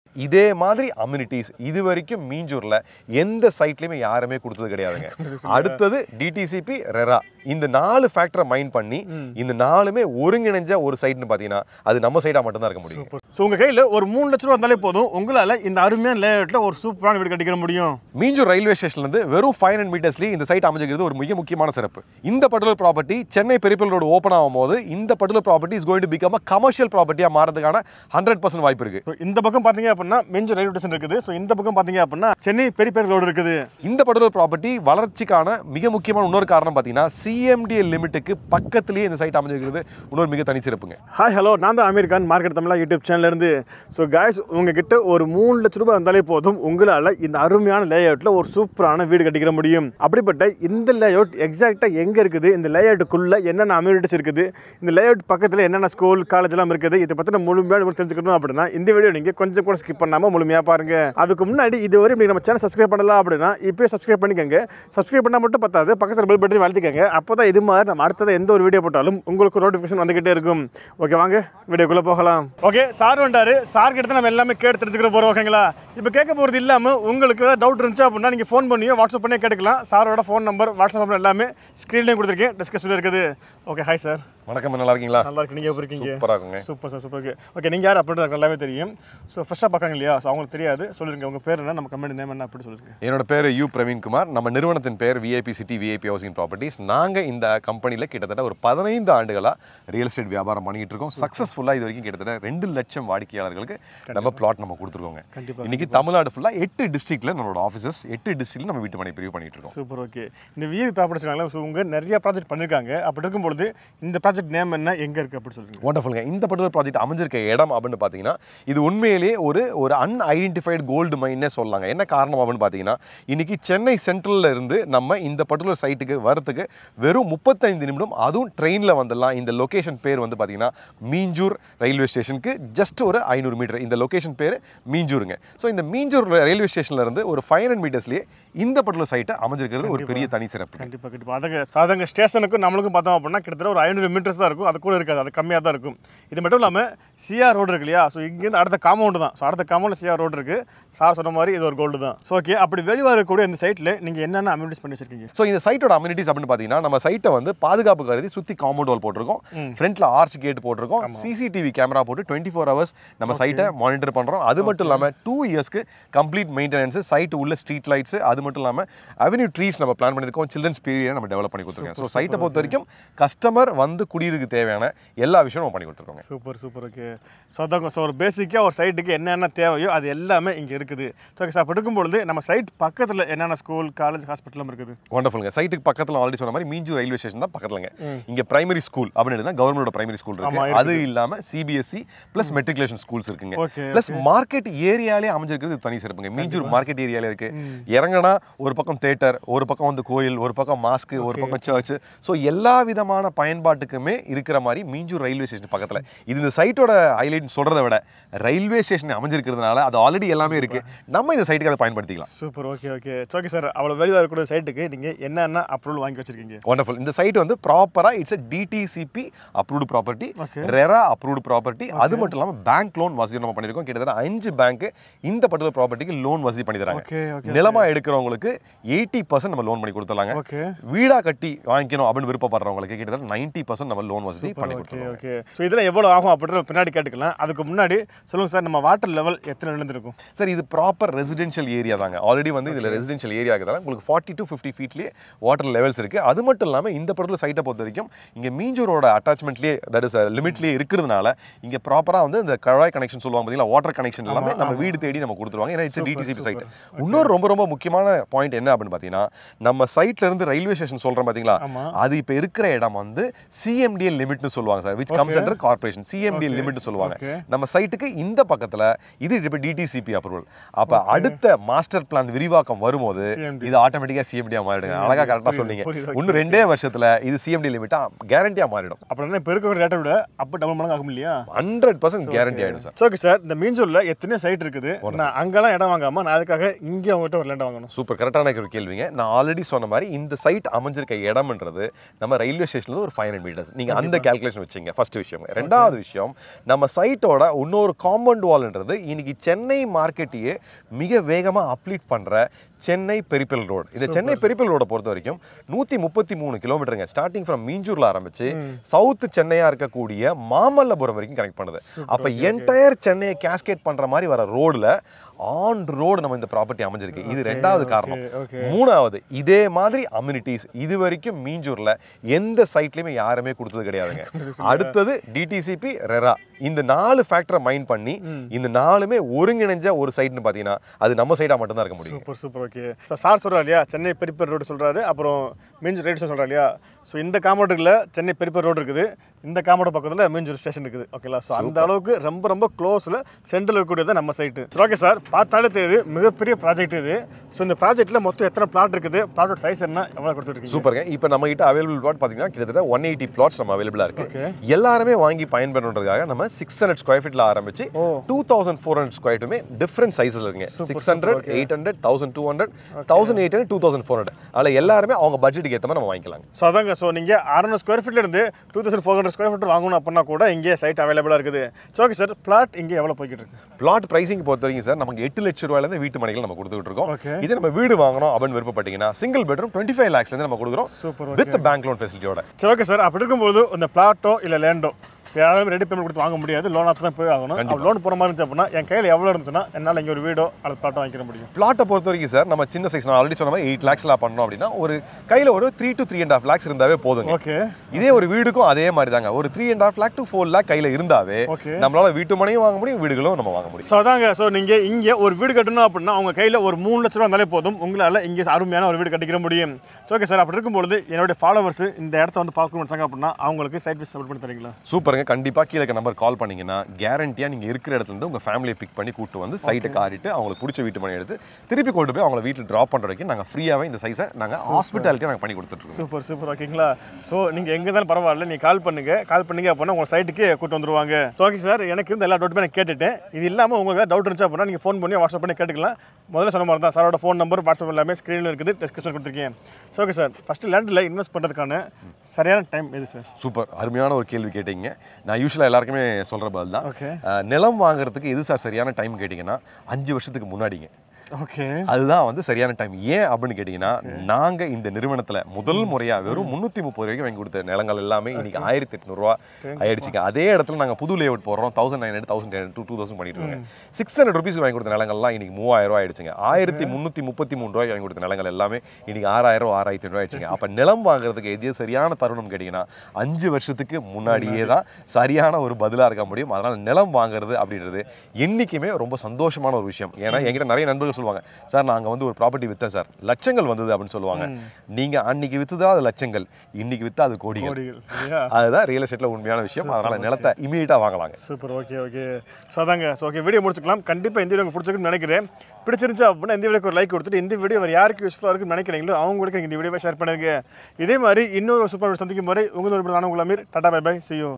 இதே மாதிரி அம்யூனிட்டிஸ் இது வரைக்கும் மீஞ்சூர்ல எந்த சைட்லயுமே யாருமே கொடுத்தது கிடையாதுங்க அடுத்தது டிடிசிபி ரெரா இந்த நாலு ஃபேக்டரை மைண்ட் பண்ணி இந்த நாலுமே ஒருங்கிணைஞ்ச ஒரு சைட்னு பார்த்தீங்கன்னா அது நம்ம சைடா மட்டும்தான் இருக்க முடியும் ஸோ உங்கள் கையில் ஒரு மூணு லட்ச ரூபா இருந்தாலே போதும் உங்களால் இந்த அருமையான லேஅவுட்டில் ஒரு சூப்பரான வீடு கட்டிக்கிற முடியும் மீஞ்சூர் ரயில்வே ஸ்டேஷன்ல இருந்து வெறும் ஃபைவ் ஹண்ட்ரட் மீட்டர்ஸ்லேயே இந்த சைட் அமைஞ்சிருக்கிறது ஒரு மிக முக்கியமான சிறப்பு இந்த particular property Chennai peripheral road open ஆகும்போது இந்த particular property is going to become a commercial ப்ராப்பர்ட்டியாக மாறதுக்கான ஹண்ட்ரட் பர்சன்ட் வாய்ப்பு இருக்கு ஸோ இந்த பக்கம் பார்த்தீங்க அப்படின்னா மெஞ்சூர் ரயில்வே ஸ்டேஷன் இருக்குது ஸோ இந்த பக்கம் பார்த்தீங்க அப்படின்னா சென்னை பெரிய பெரிய ரோடு இருக்குது இந்த பர்டிகுலர் ப்ராப்பர்ட்டி வளர்ச்சிக்கான மிக முக்கியமான இன்னொரு காரணம் பார்த்தீங்கன்னா சிஎம்டிஎல் லிமிட்டுக்கு பக்கத்திலேயே இந்த சைட் அமைஞ்சிருக்கிறது இன்னொரு மிக தனிச்சிறப்புங்க ஹாய் ஹலோ நான் தான் அமீர் கான் மார்க்கெட் தமிழா யூடியூப் சேனல்லேருந்து ஸோ காய்ஸ் உங்ககிட்ட ஒரு மூணு லட்ச ரூபாய் இருந்தாலே போதும் உங்களால் இந்த அருமையான லேஅவுட்டில் ஒரு சூப்பரான வீடு கட்டிக்கிற முடியும் அப்படிப்பட்ட இந்த லேஅவுட் எக்ஸாக்டாக எங்கே இருக்குது இந்த லேஅவுட்டுக்குள்ளே என்னென்ன அம்யூனிட்டிஸ் இருக்குது இந்த லேஅவுட் பக்கத்தில் என்னென்ன ஸ்கூல் காலேஜ்லாம் இருக்குது இதை பற்றின முழுமையாக உங்களுக்கு தெரிஞ்சுக்கணும் அப்படின்னா இந்த வீடியோ நீங்கள் கொஞ்சம் கூட ஸ்கிப் பண்ணாமல் முழுமையாக பாருங்க அதுக்கு முன்னாடி இதுவரை நீங்கள் நம்ம சேனல் சப்ஸ்கிரைப் பண்ணலாம் அப்படின்னா இப்போயே சப்ஸ்கிரைப் பண்ணிக்கோங்க சப்ஸ்கிரைப் பண்ணால் மட்டும் பத்தாது பக்கத்தில் பெல் பட்டன் வளர்த்திக்கங்க அப்போ தான் இது மாதிரி நம்ம அடுத்தது எந்த ஒரு வீடியோ போட்டாலும் உங்களுக்கு நோட்டிஃபிகேஷன் வந்துகிட்டே இருக்கும் ஓகே வாங்க வீடியோக்குள்ளே போகலாம் ஓகே சார் வந்தாரு சார் கிட்ட நம்ம எல்லாமே கேட்டு தெரிஞ்சுக்கிற போகிறோம் ஓகேங்களா இப்போ கேட்க போகிறது இல்லாமல் உங்களுக்கு ஏதாவது டவுட் இருந்துச்சு அப்படின்னா நீங்கள் ஃபோன் பண்ணியோ வாட்ஸ்அப் பண்ணியோ கேட்டுக்கலாம் சாரோட ஃபோன் நம்பர் வாட்ஸ்அப் நம்பர் எல்லாமே ஸ்க்ரீன்லேயும் கொடுத்துருக்கேன் டிஸ்கஸ் இருக்குது ஓகே ஹாய் சார் வணக்கம் நல்லா இருக்கீங்களா நல்லா இருக்கு நீங்கள் எப்படி இருக்கீங்க சூப்பராக இருக்குங்க சூப்பர் சார் சூப்பர் ஓகே நீங்கள் யார் அப்படின்னு எனக்கு நல்லாவே தெரியும் ஸோ ஃப்ரெஷ்ஷாக பார்க்காங்க இல்லையா ஸோ அவங்களுக்கு தெரியாது சொல்லிருங்க உங்கள் பேர் என்ன நம்ம கம்பெனி நேம் என்ன அப்படி சொல்லிருங்க என்னோட பேர் யூ பிரவீன்குமார் நம்ம நிறுவனத்தின் பேர் VIP city VIP housing properties நாங்கள் இந்த கம்பெனியில் கிட்டத்தட்ட ஒரு பதினைந்து ஆண்டுகளாக ரியல் எஸ்டேட் வியாபாரம் பண்ணிட்டு இருக்கோம் சக்ஸஸ்ஃபுல்லாக இது வரைக்கும் கிட்டத்தட்ட ரெண்டு லட்சம் வாடிக்கையாளர்களுக்கு நம்ம பிளாட் நம்ம கொடுத்துருக்கோங்க கண்டிப்பா, இன்னைக்கு தமிழ்நாடு ஃபுல்லாக எட்டு டிஸ்ட்ரிக்ட்ல நம்மளோட ஆஃபீஸஸ் எட்டு டிஸ்ட்ரிக்ட்ல நம்ம வீட்டு மனை பிரிவு பண்ணிட்டு இருக்கோம் சூப்பர் ஓகே இந்த விஐபி ப்ராப்பர்ட்டிஸ்னால ஸோ உங்க நிறைய ப்ராஜெக்ட் பண்ணியிருக்காங்க அப்படி இருக்கும்பொழுது இந்த ப்ராஜெக்ட் நேம் என்ன எங்கே இருக்குது அப்படி சொல்லுங்க ஒண்டர்ஃபுல்ங்க இந்த பர்டிகுலர் ப்ராஜெக்ட் அமைஞ்சிருக்க இடம் அப்படின்னு பார்த்தீங்கன்னா இது உண்மையிலேயே ஒரு ஒரு அன்ஐடென்டிஃபைடு கோல்டு மைன்னே சொல்லலாங்க என்ன காரணம் அப்படின்னு பார்த்தீங்கன்னா இன்னைக்கு சென்னை சென்ட்ரல்ல இருந்து நம்ம இந்த பர்டிகுலர் சைட்டுக்கு வரத்துக்கு வெறும் முப்பத்தைந்து நிமிடம் அதுவும் ட்ரெயினில் வந்துடலாம் இந்த லொகேஷன் பேர் வந்து பார்த்தீங்கன்னா மீஞ்சூர் ரயில்வே ஸ்டேஷனுக்கு ஜஸ்ட் ஒரு ஐநூறு மீட்டர் இந்த லொகேஷன் பேர் மீஞ்சூருங்க ஸோ இந்த மீஞ்சூர் ரயில்வே ஸ்டேஷன்ல இருந்து ஒரு ஃபைவ் ஹண்ட்ரட் மீட்டர்ஸ்லேயே இந்த பர்டிகுலர் சைட்டை அமைஞ்சிருக்கிறது ஒரு பெரிய தனி சிறப்பு கண்டிப்பாக கண்டிப்பாக அதங்க சாதங்க ஸ்டேஷனுக்கும் நம்மளுக்கும் பார்த்தோம் அப்படின்னா கிட்டத்தட்ட ஒரு ஐநூறு மீட்டர்ஸ் தான் இருக்கும் அது கூட இருக்காது அது கம்மியாக தான் இருக்கும் இது மட்டும் இல்லாமல் சிஆர் ரோடு இருக்கு இல்லையா ஸோ இங்கேருந்து அடுத்த காம்பவுண்டு தான் ஸோ அடுத்த காம்பவுண்டில் சிஆர் ரோடு இருக்குது சார் சொன்ன மாதிரி இது ஒரு கோல்டு தான் ஸோ ஓகே அப்படி வெளியே இருக்கக்கூடிய இந்த சைட்டில் நீங்கள் என்னென்ன அம்யூனிட்டிஸ் பண்ணி வச்சிருக்கீங்க ஸோ இந்த சைட்டோட அம்யூனிட்டிஸ் அப்படின்னு பார்த்தீங்கன்னா நம்ம சைட்டை வந்து பாதுகாப்பு கருதி சுற்றி காம்பவுண்ட் வால் போட்டிருக்கோம் ஃப்ரண்ட்ல ஆர்ச் கேட் போட்டிருக்கோம் சிசிடிவி கேமரா போட்டு டுவெண்ட்டி ஃபோர் ஹவர்ஸ் நம்ம சைட்டை மானிட்டர் பண்ணுறோம் அது மட்டும் இல்லாமல் டூ இயர்ஸ்க்கு கம்ப்ளீட் மெயின்டெனன்ஸ் சைட் உள்ள ஸ்ட்ரீட் லைட்ஸ் அது மட்டும் இல்லாமல் அவென்யூ ட்ரீஸ் நம்ம பிளான் பண்ணியிருக்கோம் சில்ட்ரன்ஸ் பீரியட் நம்ம டெவலப் பண்ணி கொடுத்துருக்கோம் ஸோ சைட்டை பொறுத்த வரைக்கும் கஸ்டமர் வந்து குடியிருக்கு தேவையான எல்லா விஷயமும் நம்ம பண்ணி கொடுத்துருக்கோங்க சூப்பர் சூப்பர் ஓகே ஸோ அதாங்க ஸோ ஒரு பேசிக்காக ஒரு சைட்டுக்கு என்னென்ன தேவையோ அது எல்லாமே இங்கே இருக்குது ஸோ ஓகே சார் அப்படி இருக்கும்பொழுது நம்ம சைட் பக்கத்தில் என்னென்ன ஸ்கூல் காலேஜ் ஹாஸ்பிட்டலும் இருக்குது ஒண்டர்ஃபுல்ங்க சைட்டுக்கு பக்கத்தில் ஆல்ரெடி சொன்ன மாதிரி மீஞ்சூர் ரயில்வே ஸ்டேஷன் தான் பக்கத்துலங்க இங்க பிரைமரி ஸ்கூல் அப்படின்னு தான் கவர்மெண்டோட பிரைமரி ஸ்கூல் ஆமா, இருக்கு அது இல்லாம சிபிஎஸ்சி பிளஸ் மெட்ரிகுலேஷன் ஸ்கூல்ஸ் இருக்குங்க Okay, பிளஸ் மார்க்கெட் ஏரியாலே அமைஞ்சிருக்கிறது இது தனி சிறப்புங்க மீஞ்சூர் மார்க்கெட் ஏரியால இருக்கு இறங்கினா ஒரு பக்கம் தேட்டர் ஒரு பக்கம் வந்து கோயில் ஒரு பக்கம் மாஸ்க் ஒரு பக்கம் சர்ச் ஸோ எல்லா விதமான பயன்பாட்டுக்குமே இருக்கிற மாதிரி மீஞ்சூர் ரயில்வே ஸ்டேஷன் பக்கத்துல இது இந்த சைட்டோட ஹைலைட் சொல்றதை விட ரயில்வே ஸ்டேஷன் அமைஞ்சிருக்கிறதுனால அது ஆல்ரெடி எல்லாமே இருக்கு நம்ம இந்த சைட்டுக்கு அதை பயன்படுத்திக்கலாம் super okay okay okay sir அவ்வளோ வெளியே இருக்கக்கூடிய சைட்டுக்கு நீங்கள் என்னென்ன அப்ரூவல் வாங்கி வச்சிருக்கீங்க ஒண்டர்ஃபுல் இந்த சைட் வந்து ப்ராப்பரா it's a DTCP approved property Okay. RERA approved property அது மட்டும் இல்லாமல் பேங்க் லோன் வசதி நம்ம பண்ணியிருக்கோம் கிட்டத்தட்ட அஞ்சு பேங்க் இந்த பர்டிகுலர் ப்ராப்பர்ட்டிக்கு லோன் வசதி பண்ணி தராங்க ஓகே ஓகே நிலமா எடுக்கிறவங்களுக்கு எயிட்டி பர்சன்ட் நம்ம லோன் பண்ணி கொடுத்துடலாங்க ஓகே வீடா கட்டி வாங்கிக்கணும் அப்படின்னு விருப்பப்படுறவங்களுக்கு கிட்டத்தட்ட நைன்ட்டி பர்சன்ட் நம்ம லோன் வசதி பண்ணி ஓகே கொடுத்துருவோம் ஓகே ஸோ இதில் எவ்வளோ ஆகும் அப்படின்ற பின்னாடி கேட்டுக்கலாம் அதுக்கு முன்னாடி சொல்லுங்கள் சார் நம்ம வாட்டர் லெவல் எத்தனை இருந்திருக்கும் சார் இது ப்ராப்பர் ரெசிடென்ஷியல் ஏரியா தாங்க ஆல்ரெடி வந்து இதில் ரெசிடென்ஷியல் ஏரியா இருக்கிறதால உங்களுக்கு ஃபார்ட்டி டு ஃபிஃப்டி ஃபீட்லேயே வாட்டர் லெவல்ஸ் இருக்குது அது மட்டும் இல்லாமல் இந்த பர்டிகுலர் சைட்டை பொறுத்த வரைக்கும் இங்கே மீஞ்சூரோட அட்டாச்மெண்ட்லேயே தட் இஸ் லிமிட்லேயே இருக்கிறதுனால இங்கே ப்ராப்பராக வந்து இந்த கழாய் கனெக்ஷன் சொல்லுவாங்க பார்த்தீங்களா வாட்டர் கனெக்ஷன் எல்லாமே நம்ம வீடு தேடி நம்ம கொடுத்துருவாங்க ஏன்னா இட்ஸ் டிடிசிபி சைட் இன்னொரு ரொம்ப ரொம்ப முக்கியமான பாயிண்ட் என்ன அப்படின்னு பார்த்தீங்கன்னா நம்ம சைட்ல இருந்து ரயில்வே ஸ்டேஷன் சொல்கிறோம் பார்த்தீங்களா ஆமா. அது இப்போ இருக்கிற இடம் வந்து சிஎம்டிஎல் லிமிட்னு சொல்லுவாங்க sir which comes under corporation CMDL லிமிட்னு சொல்லுவாங்க Okay. நம்ம சைட்டுக்கு இந்த பக்கத்துல இது இப்போ டிடிசிபி அப்ரூவல் அப்ப அடுத்த மாஸ்டர் பிளான் விரிவாக்கம் வரும்போது CMD. இது ஆட்டோமேட்டிக்கா சிஎம்டியா மாறிடுங்க அழகா கரெக்டா சொன்னீங்க புரியுது, இன்னும் ரெண்டே வருஷத்துல இது சிஎம்டி லிமிட்டா கேரண்டியா மாறிடும் அப்படின்னா இப்போ இருக்கிற ரேட்டை விட அப்போ டபுள் மடங்கு ஆகும் இல்லையா ஹண்ட்ரட் பர்சன்ட் கேரண்டி ஆயிடும் சார் ஓகே சார் இந்த மீஞ்சூரில் எத்தனையோ சைட் இருக்குது நான் அங்கெல்லாம் இடம் வாங்காம நான் அதுக்காக இங்கே உங்கள்கிட்ட ஒரு லேண்ட் வாங்கணும் சூப்பர் கரெக்டான ஒரு கேள்விங்க நான் ஆல்ரெடி சொன்ன மாதிரி இந்த சைட் அமைஞ்சிருக்க இடம்ன்றது நம்ம ரயில்வே ஸ்டேஷன்ல ஒரு ஃபைவ் ஹண்ட்ரட் மீட்டர்ஸ் டாலர்ஸ் நீங்க அந்த கேல்குலேஷன் வச்சுங்க ஃபர்ஸ்ட் விஷயம் ரெண்டாவது விஷயம் நம்ம சைட்டோட இன்னொரு காம்பவுண்ட் வால்ன்றது இன்னைக்கு சென்னை மார்க்கெட்டையே மிக வேகமா அப்ளீட் பண்ற சென்னை பெரிப்பல் ரோடு இந்த சென்னை பெரிப்பல் ரோட பொறுத்த வரைக்கும் நூத்தி முப்பத்தி மூணு கிலோமீட்டருங்க ஸ்டார்டிங் ஃப்ரம் மீஞ்சூர்ல ஆரம்பிச்சு சவுத் சென்னையா இருக்கக்கூடிய மாமல்லபுரம் வரைக்கும் கனெக்ட் பண்ணுது அப்ப என்டையர் சென்னையை கேஸ்கேட் பண்ற மாதிரி வர ரோடுல ஆன் ரோடு நம்ம இந்த ப்ராப்பர்ட்டி அமைஞ்சிருக்கு இது ரெண்டாவது காரணம் okay. மூணாவது இதே மாதிரி அம்யூனிட்டிஸ் இது வரைக்கும் மீஞ்சூர்ல எந்த சைட்லயுமே யாருமே கொடுத்தது கிடையாதுங்க அடுத்தது டிடிசிபி ரெரா இந்த நாலு ஃபேக்டரை மைண்ட் பண்ணி இந்த நாலுமே ஒருங்கிணைஞ்ச ஒரு சைட்னு பாத்தீங்கன்னா அது நம்ம சைடா மட்டும்தான் இருக்க முடியும் super super okay so sir சொல்கிறார் இல்லையா சென்னை பெரிப்பர் ரோடு சொல்கிறாரு அப்புறம் மீஞ்சூர் ரைட்ஸ் சொல்கிறார் இல்லையா ஸோ இந்த காம்பவுண்டுக்குள்ள சென்னை பெரிப்பர் ரோடு இருக்குது இந்த காம்பவுண்ட் பக்கத்தில் மீஞ்சூர் ஸ்டேஷன் இருக்குது ஓகேங்களா ஸோ அந்த அளவுக்கு ரொம்ப ரொம்ப க்ளோஸில் சென்ட்ரல் இருக்கக்கூடியது நம்ம சைட்டு சரி ஓகே சார் பார்த்தாலே தெரியுது மிகப்பெரிய ப்ராஜெக்ட் இது ஸோ இந்த ப்ராஜெக்ட்டில் மொத்தம் எத்தனை பிளாட் இருக்குது பிளாட்டோட சைஸ் என்ன எவ்வளோ கொடுத்துருக்கீங்க சூப்பருங்க இப்போ நம்ம கிட்ட அவைலபிள் பிளாட் பாத்தீங்கன்னா கிட்டத்தட்ட ஒன் எயிட்டி பிளாட்ஸ் நம்ம அவைலபிளா இருக்கு Okay. எல்லாருமே வாங்கி பயன்பெறணுன்றதுக்காக நம்ம சிக்ஸ் ஹண்ட்ரட் ஸ்கொயர் ஃபீட்ல ஆரம்பிச்சு ஓ. டூ தௌசண்ட் ஃபோர் ஹண்ட்ரட் ஸ்கொயர்ட்டுமே டிஃப்ரெண்ட் சைஸில் இருக்குங்க six hundred eight hundred thousand two hundred thousand eight hundred two thousand four hundred அதில் எல்லாருமே அவங்க பட்ஜெட்டுக்கு ஏற்ற மாதிரி நம்ம வாங்கிக்கலாங்க ஸோ அதாங்க ஸோ நீங்கள் அறநூறு ஸ்கொயர் ஃபீட்ல இருந்து two thousand four hundred square feet வாங்கணும் அப்படின்னா கூட இங்கே சைட் அவைலபிளாக இருக்குது ஸோ ஓகே சார் பிளாட் இங்கே எவ்வளோ போய்கிட்டு இருக்கு பிளாட் பிரைசிங் பொறுத்த வரைக்கும் சார் நமக்கு எட்டு லட்ச ரூபாயிலேருந்து வீட்டு மனைகள் நம்ம கொடுத்துட்டு இருக்கோம் Okay. இதே நம்ம வீடு வாங்கணும் அப்படின்னு விருப்பப்பட்டீங்கன்னா சிங்கிள் பெட்ரூம் டுவெண்ட்டி ஃபைவ் லேக்ஸ்லேருந்து நம்ம கொடுக்குறோம் சூப்பர் வித் பேங்க் லோன் ஃபெசிலிட்டியோட சரி ஓகே சார் அப்படி இருக்கும்போது இந்த பிளாட்டோ இல்லை லேண்டோ யாரும் ரெடி பேமெண்ட் கொடுத்து வாங்க முடியாது லோன் ஆப்ஷன் தான் போய் ஆகணும் கண்டிப்பா. லோன் போகிற மாதிரி இருந்துச்சு அப்படின்னா என் கையில் எவ்வளோ இருந்துச்சுன்னா என்னால் இங்கே ஒரு வீடோ அல்லது பிளாட்டோ வாங்கிக்க முடியும் பிளாட்டை பொறுத்த வரைக்கும் சார் நம்ம சின்ன சைஸ் நான் ஆல்ரெடி சொன்ன மாதிரி எயிட் லேக்ஸ்ல பண்ணோம் அப்படின்னா ஒரு கையில் ஒரு three to three and half lakhs இருந்தாவே போதுங்க ஓகே இதே ஒரு வீடுக்கும் அதே மாதிரி தாங்க ஒரு three and half lakh to four lakh கையில் இருந்தாவே ஓகே நம்மளால வீட்டு மனையும் வாங்க முடியும் வீடுகளும் நம்ம வாங்க முடியும் ஸோ அதாங்க ஸோ நீங்கள் இங்கே ஒரு வீடு கட்டணும் அப்படின்னா உங்கள் கையில் ஒரு மூணு லட்ச ரூபா இருந்தாலே போதும் உங்களால் இங்கே அருமையான ஒரு வீடு கட்டிக்கிற முடியும் ஸோ ஓகே சார் அப்படி இருக்கும்பொழுது என்னுடைய ஃபாலோவர்ஸ் இந்த இடத்த வந்து பார்க்கணும்னு நினைச்சாங்க அப்படின்னா அவங்களுக்கு சைட் விஸ் சப்போர்ட் பண்ணி தரீங்களா சூப்பருங்க கண்டிப்பா கீழே இருக்க நம்பர் கால் பண்ணீங்கன்னா கேரண்டியா நீங்க இருக்கிற இடத்துல இருந்து உங்க ஃபேமிலியை பிக் பண்ணி கூட்டு வந்து சைட்டை காட்டிட்டு அவங்களுக்கு பிடிச்ச வீட்டு மனை எடுத்து திருப்பி கொண்டு போய் அவங்கள வீட்டில் ட்ராப் பண்ற வரைக்கும் நாங்க ஃப்ரீயாவே இந்த சைஸை நாங்க ஹாஸ்பிட்டாலிட்டியா நாங்க பண்ணி கொடுத்துட்டு இருக்கோம் சூப்பர் சூப்பர் ஓகேங்களா ஸோ நீங்கள் எங்கே இருந்தாலும் பரவாயில்ல நீங்கள் கால் பண்ணுங்க கால் பண்ணீங்க அப்படின்னா உங்கள் சைட்டுக்கு கூட்டு வந்துருவாங்க ஓகே சார் எனக்கு இருந்த எல்லா டவுட்டுமே நான் கேட்டுட்டேன் இது இல்லாமல் உங்களுக்கு ஏதாவது டவுட் இருந்துச்சு அப்படின்னா நீங்கள் ஃபோன் பண்ணி வாட்ஸ்அப் பண்ணி கேட்டுக்கலாம் முதல்ல சொன்ன மாதிரி தான் சாரோட ஃபோன் நம்பர் வாட்ஸ்அப் எல்லாமே ஸ்க்ரீனில் இருக்குது டிஸ்கிரிப்ஷன் கொடுத்துருக்கேன் ஸோ ஓகே சார் ஃபஸ்ட்டு லேண்டில் இன்வெஸ்ட் பண்ணுறதுக்கான சரியான டைம் எது சார் சூப்பர் அருமையான ஒரு கேள்வி கேட்டீங்க நான் யூஸ்வலாக எல்லாருக்குமே சொல்ற பதில் தான் ஓகே அஹ், நிலம் வாங்குறதுக்கு எது சார் சரியான டைம் கேட்டிங்கன்னா அஞ்சு வருஷத்துக்கு முன்னாடிங்க ஓகே அதுதான் வந்து சரியான டைம் ஏன் அப்படின்னு கேட்டிங்கன்னா நாங்க இந்த நிறுவனத்துல முதல் முறையா வெறும் முந்நூற்றி முப்பது ரூபாய்க்கு வாங்கி கொடுத்த நிலங்கள் எல்லாமே இன்னைக்கு ஆயிரத்தி எட்நூறுவா ஆயிடுச்சுங்க அதே இடத்துல நாங்க புது லேஅவுட் போடுறோம் thousand nine hundred thousand two two thousand பண்ணிட்டு இருக்கோம் சிக்ஸ் ஹண்ட்ரட் ருபீஸ் வாங்கி கொடுத்த நிலங்கள்லாம் இன்னைக்கு மூவாயிரம் ரூபாய் ஆயிடுச்சுங்க ஆயிரத்தி முந்நூற்றி முப்பத்தி மூணு ரூபாய் வாங்கி கொடுத்த நிலங்கள் எல்லாமே இன்னைக்கு ஆறாயிரம் ஆறாயிரத்தி ரூபாய் ஆயிடுச்சுங்க அப்ப நிலம் வாங்குறதுக்கு எது சரியான தருணம் கேட்டிங்கன்னா அஞ்சு வருஷத்துக்கு முன்னாடியே தான் சரியான ஒரு பதிலா இருக்க முடியும் அதனால நிலம் வாங்குறது அப்படின்றது என்னைக்குமே ரொம்ப சந்தோஷமான ஒரு விஷயம் ஏன்னா என்கிட்ட நிறைய நண்பர்கள் சொல்லுவாங்க சார் நாங்க வந்து ஒரு ப்ராப்பர்ட்டி வித்தேன் சார் லட்சங்கள் வந்தது அப்படின்னு சொல்லுவாங்க நீங்க அன்னைக்கு வித்துதான் அது லட்சங்கள் இன்னைக்கு வித்தா அது கோடிகள் கோடிகள் இல்லையா அதுதான் ரியல் எஸ்டேட்ல உண்மையான விஷயம் அதனால நிலத்தை இமீடியட்டா வாங்கலாங்க சூப்பர் ஓகே ஓகே ஸோ அதாங்க ஸோ ஓகே வீடியோ முடிச்சுக்கலாம் கண்டிப்பாக இந்த வீடியோ உங்களுக்கு பிடிச்சிருக்குன்னு நினைக்கிறேன் பிடிச்சிருந்துச்சு அப்படின்னா இந்த வீடியோக்கு ஒரு லைக் கொடுத்துட்டு இந்த வீடியோ வேறு யாருக்கு யூஸ்ஃபுல்லாக இருக்குன்னு நினைக்கிறீங்களோ அவங்களுக்கு இந்த வீடியோவை ஷேர் பண்ணுங்க இதே மாதிரி இன்னொரு சூப்பர் சந்திக்கும் வரை உங்களோட நான் உங்களை மீர் டாடா பை பை see you